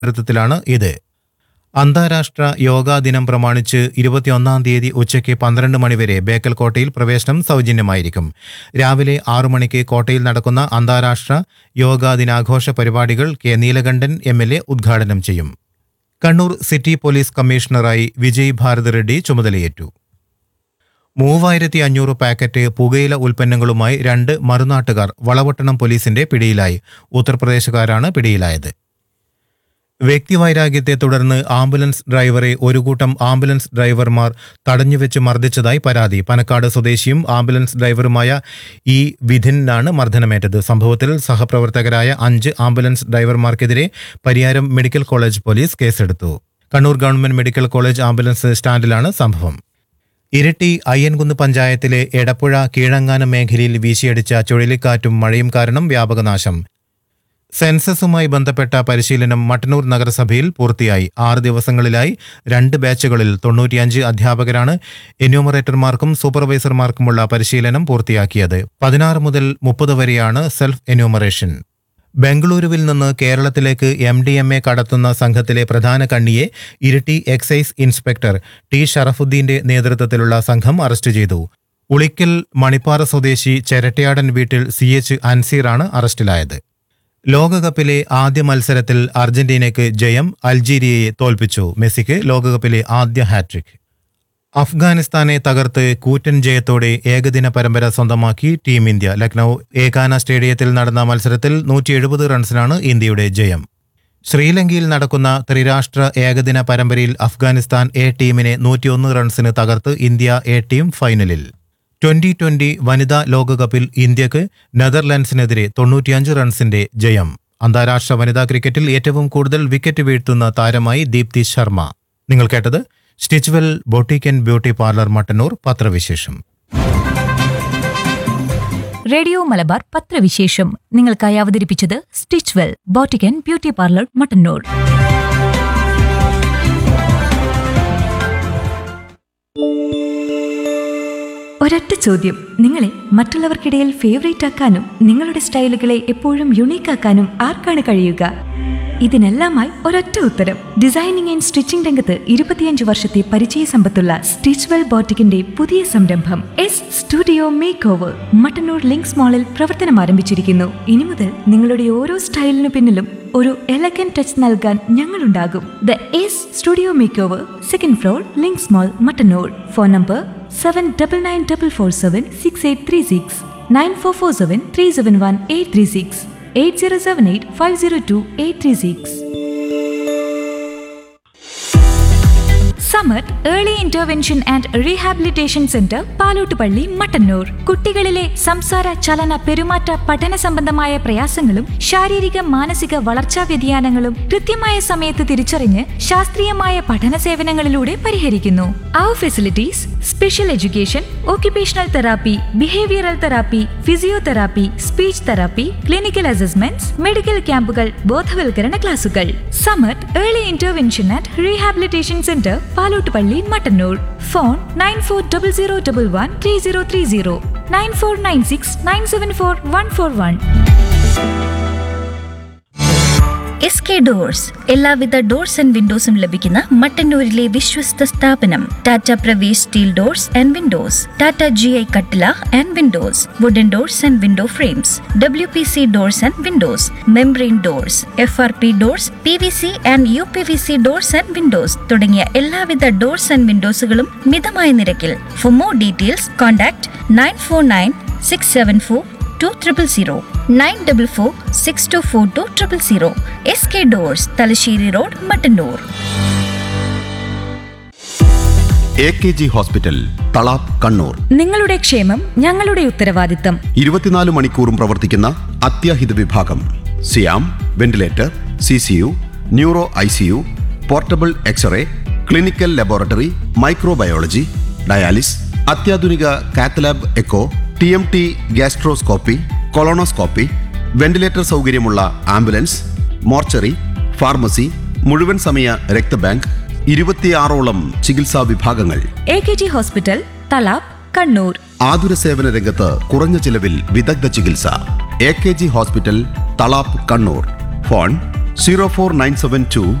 നേതൃത്വത്തിലാണ് ഇത് അന്താരാഷ്ട്ര യോഗാ ദിനം പ്രമാണിച്ച് ഇരുപത്തിയൊന്നാം തീയതി ഉച്ചയ്ക്ക് പന്ത്രണ്ട് മണിവരെ ബേക്കൽ കോട്ടയിൽ പ്രവേശനം സൗജന്യമായിരിക്കും രാവിലെ ആറു മണിക്ക് കോട്ടയിൽ നടക്കുന്ന അന്താരാഷ്ട്ര യോഗാ ദിനാഘോഷ പരിപാടികൾ K Neelakandan M L A ഉദ്ഘാടനം ചെയ്യും കണ്ണൂർ സിറ്റി പോലീസ് കമ്മീഷണറായി വിജയ് ഭാരത് റെഡ്ഡി ചുമതലയേറ്റു മൂവായിരത്തി അഞ്ഞൂറ് പാക്കറ്റ് പുകയില ഉൽപ്പന്നങ്ങളുമായി രണ്ട് മറുനാട്ടുകാർ വളവട്ടണം പോലീസിന്റെ പിടിയിലായി ഉത്തർപ്രദേശുകാരാണ് പിടിയിലായത് വ്യക്തിവൈരാഗ്യത്തെ തുടർന്ന് ആംബുലൻസ് ഡ്രൈവറെ ഒരു കൂട്ടം ആംബുലൻസ് ഡ്രൈവർമാർ തടഞ്ഞുവെച്ച് മർദ്ദിച്ചതായി പരാതി പനക്കാട് സ്വദേശിയും ആംബുലൻസ് ഡ്രൈവറുമായ ഇ വിധിനാണ് മർദ്ദനമേറ്റത് സംഭവത്തിൽ സഹപ്രവർത്തകരായ അഞ്ച് ആംബുലൻസ് ഡ്രൈവർമാർക്കെതിരെ പരിയാരം മെഡിക്കൽ കോളേജ് പോലീസ് കേസെടുത്തു Kannur government medical college ambulance സ്റ്റാൻഡിലാണ് സംഭവം ഇരട്ടി അയ്യൻകുന്ന് പഞ്ചായത്തിലെ എടപ്പുഴ കീഴങ്ങാനം മേഖലയിൽ വീശിയടിച്ച ചുഴലിക്കാറ്റും മഴയും കാരണം വ്യാപകനാശം സെൻസസുമായി ബന്ധപ്പെട്ട പരിശീലനം മട്ടന്നൂർ നഗരസഭയിൽ പൂർത്തിയായി ആറ് ദിവസങ്ങളിലായി രണ്ട് ബാച്ചുകളിൽ തൊണ്ണൂറ്റിയഞ്ച് അധ്യാപകരാണ് എന്യൂമറേറ്റർമാർക്കും സൂപ്പർവൈസർമാർക്കുമുള്ള പരിശീലനം പൂർത്തിയാക്കിയത് പതിനാറ് മുതൽ മുപ്പത് വരെയാണ് സെൽഫ് എന്യൂമറേഷൻ ബംഗളൂരുവിൽ നിന്ന് കേരളത്തിലേക്ക് എം ഡി എം എ കടത്തുന്ന സംഘത്തിലെ പ്രധാന കണ്ണിയെ ഇരിട്ടി എക്സൈസ് ഇൻസ്പെക്ടർ ടി ഷറഫുദ്ദീന്റെ നേതൃത്വത്തിലുള്ള സംഘം അറസ്റ്റ് ചെയ്തു ഉളിക്കൽ മണിപ്പാറ സ്വദേശി ചെരട്ടയാടൻ വീട്ടിൽ സി എച്ച് അൻസീറാണ് അറസ്റ്റിലായത് ലോകകപ്പിലെ ആദ്യ മത്സരത്തിൽ അർജന്റീനയ്ക്ക് ജയം അൾജീരിയയെ തോൽപ്പിച്ചു മെസ്സിക്ക് ലോകകപ്പിലെ ആദ്യ ഹാട്രിക് അഫ്ഗാനിസ്ഥാനെ തകർത്ത് കൂറ്റൻ ജയത്തോടെ ഏകദിന പരമ്പര സ്വന്തമാക്കി ടീം ഇന്ത്യ ലക്നൌ ഏകാന സ്റ്റേഡിയത്തിൽ നടന്ന മത്സരത്തിൽ നൂറ്റി എഴുപത് റൺസിനാണ് ഇന്ത്യയുടെ ജയം ശ്രീലങ്കയിൽ നടക്കുന്ന ത്രിരാഷ്ട്ര ഏകദിന പരമ്പരയിൽ അഫ്ഗാനിസ്ഥാൻ എ ടീമിനെ നൂറ്റിയൊന്ന് റൺസിന് തകർത്ത് ഇന്ത്യ എ ടീം ഫൈനലിൽ ട്വന്റി ട്വന്റി വനിതാ ലോകകപ്പിൽ ഇന്ത്യക്ക് നെതർലൻഡ്സിനെതിരെ തൊണ്ണൂറ്റിയഞ്ച് റൺസിന്റെ ജയം അന്താരാഷ്ട്ര വനിതാ ക്രിക്കറ്റിൽ ഏറ്റവും കൂടുതൽ വിക്കറ്റ് വീഴ്ത്തുന്ന താരമായി ദീപ്തി ശർമ്മ നിങ്ങൾ കേട്ടത് stitchwell boutique and beauty parlour Mattannur പത്രവിശേഷം റേഡിയോ മലബാർ പത്രവിശേഷം നിങ്ങൾക്കായി അവതരിപ്പിച്ചത് stitchwell boutique and beauty parlour Mattannur ഒരൊറ്റ ചോദ്യം നിങ്ങളെ മറ്റുള്ളവർക്കിടയിൽ ഫേവറേറ്റ് ആക്കാനും നിങ്ങളുടെ സ്റ്റൈലുകളെ എപ്പോഴും യുണീക്ക് ആക്കാനും ആർക്കാണ് കഴിയുക ഇതിനെല്ലാമായി ഒരൊറ്റ ഉത്തരം ഡിസൈനിങ് ആൻഡ് സ്റ്റിച്ചിംഗ് രംഗത്ത് ഇരുപത്തിയഞ്ച് വർഷത്തെ പരിചയ സമ്പത്തുള്ള സ്റ്റിച്ച്വെൽ ബോട്ടിക്കിന്റെ പുതിയ സംരംഭം S studio make over Mattannur links മാളിൽ പ്രവർത്തനം ആരംഭിച്ചിരിക്കുന്നു ഇനി മുതൽ നിങ്ങളുടെ ഓരോ സ്റ്റൈലിനു പിന്നിലും ഒരു എലഗൻ ടച്ച് നൽകാൻ ഞങ്ങളുണ്ടാകും the S studio make over second floor links mall Mattannur phone number seven double nine double four seven six eight three six nine four four seven three seven one eight three six eight zero seven eight five zero two eight three six Samarth early intervention and rehabilitation centre Palottupalli Mattannur കുട്ടികളിലെ സംസാര ചലന പെരുമാറ്റ പഠന സംബന്ധമായ പ്രയാസങ്ങളും ശാരീരിക മാനസിക വളർച്ചാ വ്യതിയാനങ്ങളും കൃത്യമായ സമയത്ത് തിരിച്ചറിഞ്ഞ് ശാസ്ത്രീയമായ പഠന സേവനങ്ങളിലൂടെ പരിഹരിക്കുന്നു അവർ facilities special education occupational therapy behavioural therapy physiotherapy speech therapy clinical assessments medical ക്യാമ്പുകൾ ബോധവൽക്കരണ ക്ലാസുകൾ Samarth early intervention and rehabilitation centre Palottupalli Mattannur phone nine four double zero double one three zero three zero nine four nine six nine seven four one four one S K doors എല്ലാവിധ doors and വിൻഡോസും ലഭിക്കുന്ന മട്ടന്നൂരിലെ വിശ്വസ്ത സ്ഥാപനം Tata Pravesh steel doors and windows Tata G I കട്ടില and windows wooden doors and window frames W P C doors and windows membrane doors F R P doors P V C and U P V C doors and windows തുടങ്ങിയ എല്ലാവിധ doors and വിൻഡോസുകളും മിതമായ നിരക്കിൽ for more details contact nine four nine six seven four two triple zero nine double four six two four two triple zero S K doors Thalassery road Mattannur A K G hospital Thalap Kannur നിങ്ങളുടെ ക്ഷേമം ഞങ്ങളുടെ ഉത്തരവാദിത്തം ഇരുപത്തിനാല് മണിക്കൂറും പ്രവർത്തിക്കുന്ന അത്യാഹിത വിഭാഗം സിയാം ventilator C C U neuro I C U portable X-ray clinical laboratory microbiology dialysis അത്യാധുനിക cath lab echo T M T gastroscopy colonoscopy ventilator സൗകര്യമുള്ള ആംബുലൻസ് മോർച്ചറി ഫാർമസി മുഴുവൻ സമയ രക്തബാങ്ക് ഇരുപത്തിയാറോളം ചികിത്സാ വിഭാഗങ്ങൾ A K G hospital Thalap Kannur ആതുര സേവന രംഗത്ത് കുറഞ്ഞ ചിലവിൽ വിദഗ്ധ ചികിത്സ A K G hospital Thalap Kannur phone zero four nine seven to